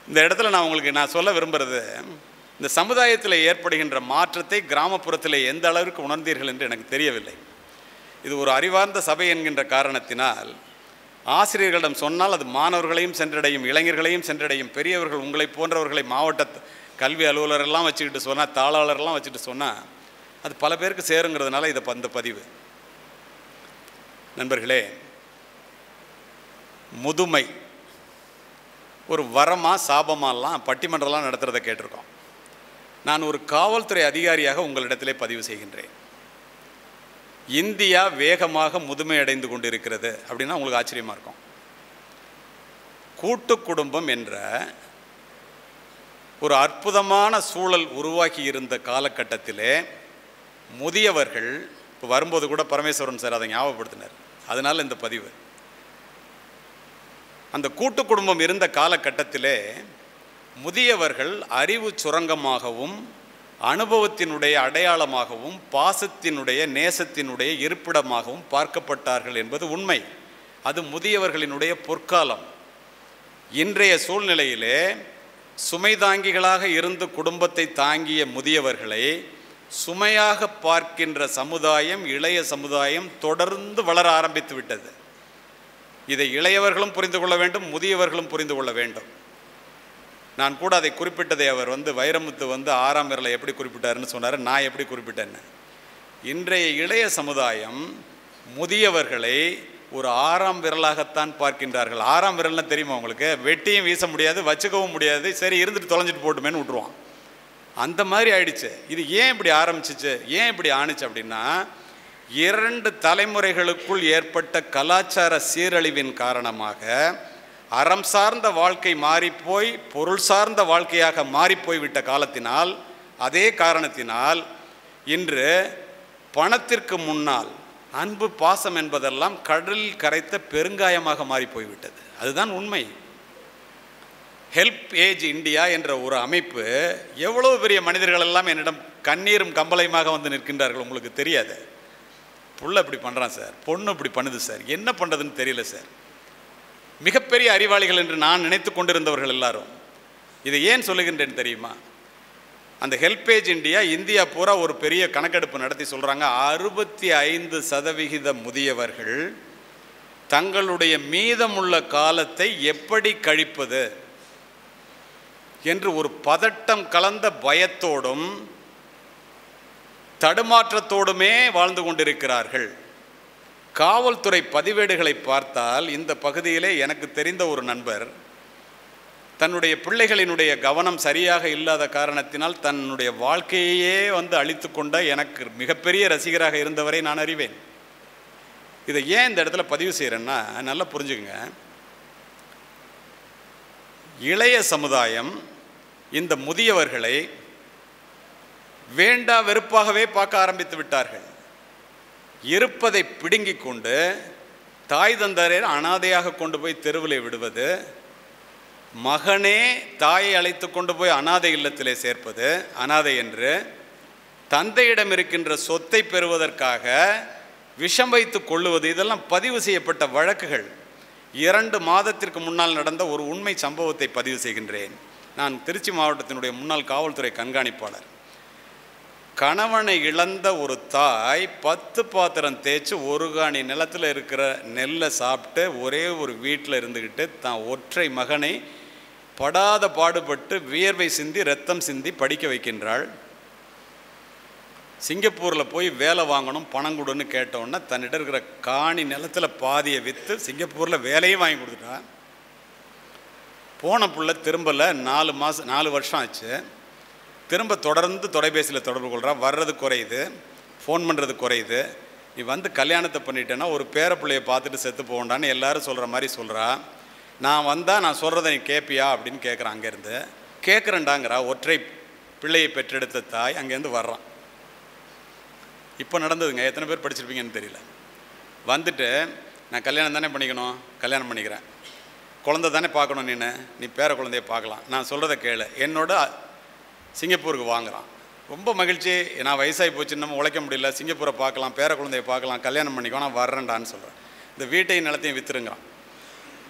இந்த இடத்துல நான் உங்களுக்கு நான் சொல்ல விரும்புகிறது இந்த சமுதாயத்தில் ஏற்படுகின்ற மாற்றத்தை கிராமப்புறத்தில் எந்த அளவிற்கு உணர்ந்தீர்கள் என்று எனக்கு தெரியவில்லை இது ஒரு அறிவார்ந்த சபை என்கின்ற காரணத்தினால் ஆசிரியர்களிடம் சொன்னால் அது மாணவர்களையும் சென்றடையும் இளைஞர்களையும் சென்றடையும் பெரியவர்கள் உங்களைப் போன்றவர்களை மாவட்ட த- கல்வி அலுவலரெல்லாம் வச்சுக்கிட்டு சொன்னால் தாளாளரெல்லாம் வச்சுக்கிட்டு சொன்னால் அது பல பேருக்கு சேருங்கிறதுனால இதை ப- இந்த பதிவு நண்பர்களே முதுமை ஒரு வரமா சாபமாலாம் பட்டிமன்றம்லாம் நடத்துகிறத கேட்டிருக்கோம் நான் ஒரு காவல்துறை அதிகாரியாக உங்களிடத்திலே பதிவு செய்கின்றேன் இந்தியா வேகமாக முதுமை அடைந்து கொண்டிருக்கிறது அப்படின்னா உங்களுக்கு ஆச்சரியமாக இருக்கும் கூட்டு குடும்பம் என்ற ஒரு அற்புதமான சூழல் உருவாக்கி இருந்த காலகட்டத்திலே முதியவர்கள் இப்போ வரும்போது கூட பரமேஸ்வரன் சார் அதை ஞாபகப்படுத்தினார் அதனால் இந்த பதிவு அந்த கூட்டு குடும்பம் இருந்த காலகட்டத்திலே முதியவர்கள் அறிவு சுரங்கமாகவும் அனுபவத்தினுடைய அடையாளமாகவும் பாசத்தினுடைய நேசத்தினுடைய இருப்பிடமாகவும் பார்க்கப்பட்டார்கள் என்பது உண்மை அது முதியவர்களினுடைய பொற்காலம் இன்றைய சூழ்நிலையிலே சுமை தாங்கிகளாக இருந்து குடும்பத்தை தாங்கிய முதியவர்களை சுமையாக பார்க்கின்ற சமுதாயம் இளைய சமுதாயம் தொடர்ந்து வளர ஆரம்பித்து விட்டது இதை இளையவர்களும் புரிந்து கொள்ள வேண்டும் முதியவர்களும் புரிந்து கொள்ள வேண்டும் நான் கூட அதை குறிப்பிட்டதை அவர் வந்து வைரமுத்து வந்து ஆறாம் விரலை எப்படி குறிப்பிட்டாருன்னு சொன்னார் நான் எப்படி குறிப்பிட்டேன்னு இன்றைய இளைய சமுதாயம் முதியவர்களை ஒரு ஆறாம் விரலாகத்தான் பார்க்கின்றார்கள் ஆறாம் விரல்னா தெரியுமா உங்களுக்கு வெட்டியும் வீச முடியாது வச்சுக்கவும் முடியாது சரி இருந்துட்டு தொலைஞ்சிட்டு போட்டுமேன்னு விட்டுருவான் அந்த மாதிரி ஆயிடுச்சு இது ஏன் இப்படி ஆரம்பிச்சிச்சு ஏன் இப்படி ஆணுச்சு அப்படின்னா இரண்டு தலைமுறைகளுக்குள் ஏற்பட்ட கலாச்சார சீரழிவின் காரணமாக அறம் சார்ந்த வாழ்க்கை மாறிப்போய் பொருள் சார்ந்த வாழ்க்கையாக மாறிப்போய் விட்ட காலத்தினால் அதே காரணத்தினால் இன்று பணத்திற்கு முன்னால் அன்பு பாசம் என்பதெல்லாம் கடலில் கரைத்த பெருங்காயமாக மாறி போய்விட்டது அதுதான் உண்மை ஹெல்ப் ஏஜ் இந்தியா என்ற ஒரு அமைப்பு எவ்வளவு பெரிய மனிதர்கள் எல்லாம் என்னிடம் கண்ணீரும் கம்பளையுமாக வந்து நிற்கின்றார்கள் உங்களுக்கு தெரியாது புள்ள இப்படி பண்ணுறான் சார் பொண்ணு இப்படி பண்ணுது சார் என்ன பண்ணுறதுன்னு தெரியல சார் மிகப்பெரிய அறிவாளிகள் என்று நான் நினைத்து கொண்டிருந்தவர்கள் எல்லாரும் இதை ஏன் சொல்லுகின்றேன் தெரியுமா அந்த ஹெல்பேஜ் இந்தியா இந்தியா பூரா ஒரு பெரிய கணக்கெடுப்பு நடத்தி சொல்கிறாங்க அறுபத்தி ஐந்து சதவிகித முதியவர்கள் தங்களுடைய மீதமுள்ள காலத்தை எப்படி கழிப்பது என்று ஒரு பதட்டம் கலந்த பயத்தோடும் தடுமாற்றத்தோடுமே வாழ்ந்து கொண்டிருக்கிறார்கள் காவல்துறை பதிவேடுகளை பார்த்தால் இந்த பகுதியிலே எனக்கு தெரிந்த ஒரு நண்பர் தன்னுடைய பிள்ளைகளினுடைய கவனம் சரியாக இல்லாத காரணத்தினால் தன்னுடைய வாழ்க்கையே வந்து அழித்து கொண்ட எனக்கு மிகப்பெரிய ரசிகராக இருந்தவரை நான் அறிவேன் இதை ஏன் இந்த இடத்துல பதிவு செய்கிறேன்னா நல்லா புரிஞ்சுக்கங்க இளைய சமுதாயம் இந்த முதியவர்களை வேண்டா வெறுப்பாகவே பார்க்க ஆரம்பித்து விட்டார்கள் இருப்பதை பிடுங்கிக் கொண்டு தாய் தந்தாரே அனாதையாக கொண்டு போய் தெருவில் விடுவது மகனே தாயை அழைத்து கொண்டு போய் அனாதை இல்லத்திலே சேர்ப்பது அனாதை என்று தந்தையிடம் இருக்கின்ற சொத்தை பெறுவதற்காக விஷம் வைத்து கொள்ளுவது இதெல்லாம் பதிவு செய்யப்பட்ட வழக்குகள் இரண்டு மாதத்திற்கு முன்னால் நடந்த ஒரு உண்மை சம்பவத்தை பதிவு செய்கின்றேன் நான் திருச்சி மாவட்டத்தினுடைய முன்னாள் காவல்துறை கண்காணிப்பாளர் கணவனை இழந்த ஒரு தாய் பத்து பாத்திரம் தேய்ச்சி ஒரு காணி நிலத்தில் இருக்கிற நெல்லை சாப்பிட்டு ஒரே ஒரு வீட்டில் இருந்துக்கிட்டு தான் ஒற்றை மகனை படாத பாடுபட்டு வியர்வை சிந்தி ரத்தம் சிந்தி படிக்க வைக்கின்றாள் சிங்கப்பூரில் போய் வேலை வாங்கணும் பணம் கொடுன்னு கேட்டோன்னே தன்னிட்ட இருக்கிற காணி நிலத்தில் பாதியை விற்று சிங்கப்பூரில் வேலையும் வாங்கி கொடுத்துட்டா போன புள்ள திரும்பல நாலு மாதம் நாலு வருஷம் ஆச்சு திரும்ப தொடர்ந்து தொலைபேசியில் தொடர்பு கொள்கிறா வர்றது குறையுது ஃபோன் பண்ணுறது குறையுது நீ வந்து கல்யாணத்தை பண்ணிட்டேன்னா ஒரு பேர பிள்ளைய பார்த்துட்டு செத்து போகண்டான்னு எல்லாரும் சொல்கிற மாதிரி சொல்கிறா நான் வந்தால் நான் சொல்கிறத நீ கேட்பியா அப்படின்னு கேட்குறான் அங்கேருந்து கேட்குறேன்டாங்கிறா ஒற்றை பிள்ளையை பெற்றெடுத்த தாய் அங்கேருந்து வர்றான் இப்போ நடந்ததுங்க எத்தனை பேர் படிச்சிருப்பீங்கன்னு தெரியல வந்துட்டு நான் கல்யாணம் தானே பண்ணிக்கணும் கல்யாணம் பண்ணிக்கிறேன் குழந்தை தானே பார்க்கணும் நீனு நீ பேர குழந்தைய பார்க்கலாம் நான் சொல்கிறத கேளு என்னோட சிங்கப்பூருக்கு வாங்குறான் ரொம்ப மகிழ்ச்சி நான் வயசாகி போச்சு நம்ம உழைக்க முடியல சிங்கப்பூரை பார்க்கலாம் பேர குழந்தைய பார்க்கலாம் கல்யாணம் பண்ணிக்கோ நான் வர்றேன்டான்னு சொல்கிறேன் இந்த வீட்டையும் நிலத்தையும் விற்றுருங்கிறான்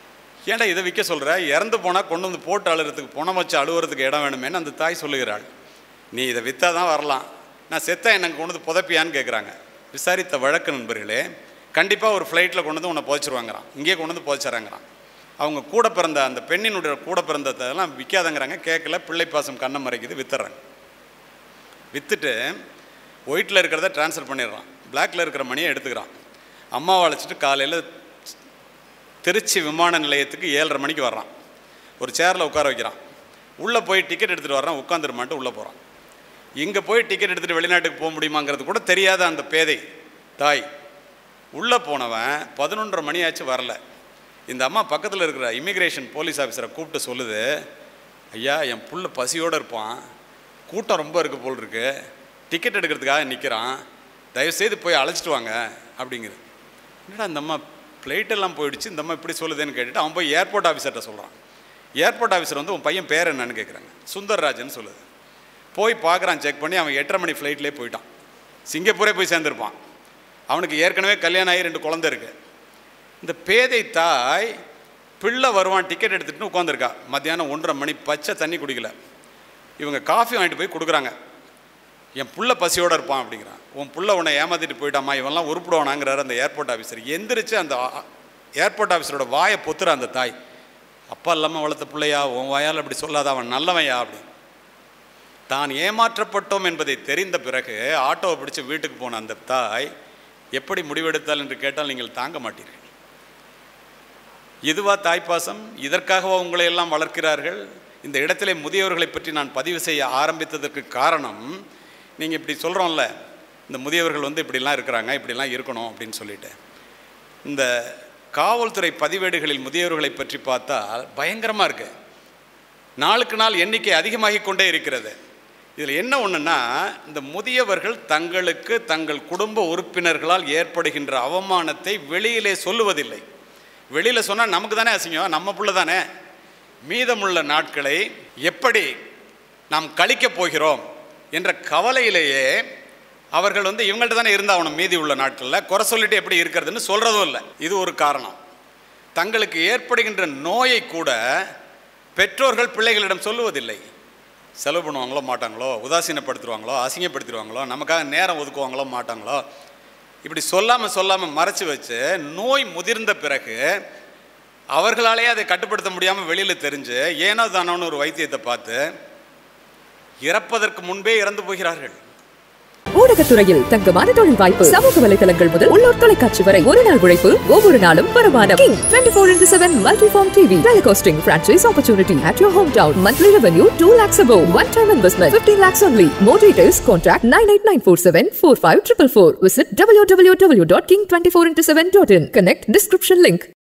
ஏன்டா இதை விற்க சொல்கிற இறந்து போனால் கொண்டு வந்து போட்டு அழுறதுக்கு பணம் வச்சு அழுவுறதுக்கு இடம் வேணுமேன்னு அந்த தாய் சொல்லுகிறாள் நீ இதை விற்றா தான் வரலாம் நான் செத்தா எனக்கு கொண்டு வந்து புதைப்பியான்னு கேட்குறாங்க விசாரித்த வழக்கு நண்பர்களே கண்டிப்பாக ஒரு ஃப்ளைட்டில் கொண்டு வந்து உன்னை புதைச்சிருவாங்கிறான் இங்கேயே கொண்டு வந்து புதைச்சிட்றாங்கிறான் அவங்க கூட பிறந்த அந்த பெண்ணினுடைய கூட பிறந்ததெல்லாம் விற்காதங்கிறாங்க கேட்கல பிள்ளை பாசம் கண்ணை மறைக்குது வித்துறாங்க விற்றுட்டு ஒயிட்டில் இருக்கிறத ட்ரான்ஸ்ஃபர் பண்ணிடுறான் பிளாக்ல இருக்கிற மணியை எடுத்துக்கிறான் அம்மாவை அழைச்சிட்டு காலையில் திருச்சி விமான நிலையத்துக்கு ஏழரை மணிக்கு வர்றான் ஒரு சேரில் உட்கார வைக்கிறான் உள்ளே போய் டிக்கெட் எடுத்துகிட்டு வர்றான் உட்காந்துருமான்ட்டு உள்ளே போகிறான் இங்கே போய் டிக்கெட் எடுத்துகிட்டு வெளிநாட்டுக்கு போக முடியுமாங்கிறது கூட தெரியாத அந்த பேதை தாய் உள்ளே போனவன் பதினொன்றரை மணி ஆச்சு வரல இந்த அம்மா பக்கத்தில் இருக்கிற இமிக்ரேஷன் போலீஸ் ஆஃபீஸரை கூப்பிட்டு சொல்லுது ஐயா என் புள்ள பசியோடு இருப்பான் கூட்டம் ரொம்ப இருக்குது போல் இருக்கு டிக்கெட் எடுக்கிறதுக்காக நிற்கிறான் தயவுசெய்து போய் அழைச்சிட்டு வாங்க அப்படிங்குது என்னடா இந்த அம்மா flight எல்லாம் போயிடுச்சு இந்த அம்மா இப்படி சொல்லுதுன்னு கேட்டுட்டு அவன் போய் ஏர்போர்ட் ஆஃபீஸர்கிட்ட சொல்கிறான் ஏர்போர்ட் ஆஃபீஸர் வந்து உன் பையன் பேர் என்னன்னு கேட்குறாங்க சுந்தர்ராஜன் சொல்லுது போய் பார்க்குறான் செக் பண்ணி அவன் எட்டரை மணி ஃப்ளைட்லேயே போயிட்டான் சிங்கப்பூரே போய் சேர்ந்துருப்பான் அவனுக்கு ஏற்கனவே கல்யாணம் ஆகி ரெண்டு குழந்தை இருக்கு இந்த பேதை தாய் பிள்ளை வருவான் டிக்கெட் எடுத்துகிட்டு உட்காந்துருக்கா மத்தியானம் ஒன்றரை மணி பச்சை தண்ணி குடிக்கல இவங்க காஃபி வாங்கிட்டு போய் கொடுக்குறாங்க என் புள்ள பசியோடு இருப்பான் அப்படிங்கிறான் உன் புள்ள உன்னை ஏமாத்திட்டு போயிட்டாமா இவன்லாம் உருப்பிடுவானாங்கிறாரு அந்த ஏர்போர்ட் ஆஃபீஸர் எந்திரிச்சு அந்த ஆ- ஏர்போர்ட் ஆஃபீஸரோட வாயை பொத்துற அந்த தாய் அப்பா இல்லாமல் வளர்த்த பிள்ளையா உன் வாயால் அப்படி சொல்லாத அவன் நல்லவன்யா அப்படி தான் ஏமாற்றப்பட்டோம் என்பதை தெரிந்த பிறகு ஆட்டோவை பிடிச்சு வீட்டுக்கு போன அந்த தாய் எப்படி முடிவெடுத்தால் என்று கேட்டால் நீங்கள் தாங்க மாட்டீர்கள் இதுவா தாய்ப்பாசம் இதற்காகவா உங்களை எல்லாம் வளர்க்கிறார்கள் இந்த இடத்திலே முதியவர்களை பற்றி நான் பதிவு செய்ய ஆரம்பித்ததற்கு காரணம் நீங்கள் இப்படி சொல்கிறோம்ல இந்த முதியவர்கள் வந்து இப்படிலாம் இருக்கிறாங்க இப்படிலாம் இருக்கணும் அப்படின்னு சொல்லிட்டு இந்த காவல்துறை பதிவேடுகளில் முதியவர்களை பற்றி பார்த்தால் பயங்கரமாக இருக்கு நாளுக்கு நாள் எண்ணிக்கை அதிகமாகிக் கொண்டே இருக்கிறது இதில் என்ன ஒன்றுன்னா இந்த முதியவர்கள் தங்களுக்கு தங்கள் குடும்ப உறுப்பினர்களால் ஏற்படுகின்ற அவமானத்தை வெளியிலே சொல்லுவதில்லை வெளியில் சொன்னால் நமக்கு தானே அசிங்கம் நம்ம புள்ள தானே மீதமுள்ள நாட்களை எப்படி நாம் கழிக்கப் போகிறோம் என்ற கவலையிலேயே அவர்கள் வந்து இவங்கள்ட்ட தானே இருந்தாகணும் மீதி உள்ள நாட்களில் குறை சொல்லிட்டு எப்படி இருக்கிறதுன்னு சொல்கிறதும் இல்லை இது ஒரு காரணம் தங்களுக்கு ஏற்படுகின்ற நோயை கூட பெற்றோர்கள் பிள்ளைகளிடம் சொல்லுவதில்லை செலவு பண்ணுவாங்களோ மாட்டாங்களோ உதாசீனப்படுத்துவாங்களோ அசிங்கப்படுத்திடுவாங்களோ நமக்காக நேரம் ஒதுக்குவாங்களோ மாட்டாங்களோ இப்படி சொல்லாமல் சொல்லாமல் மறைச்சு வச்சு நோய் முதிர்ந்த பிறகு அவர்களாலேயே அதை கட்டுப்படுத்த முடியாமல் வெளியில் தெரிஞ்சு ஏனோ தானோன்னு ஒரு வைத்தியத்தை பார்த்து இறப்பதற்கு முன்பே இறந்து போகிறார்கள் ஊடகத்துறையில் தங்கமான தொழில் வாய்ப்பு சமூக வலைதளங்கள் முதல் உள்ளூர் தொலைக்காட்சி வரை ஒரு நாள் உழைப்பு ஒவ்வொரு நாளும் வருமானம் King 24 into 7 multi-form TV telecasting franchise opportunity at your hometown monthly revenue 2 lakhs above one time investment 15 lakhs only more details contact 98947 45444 visit www.king24into7.in connect description link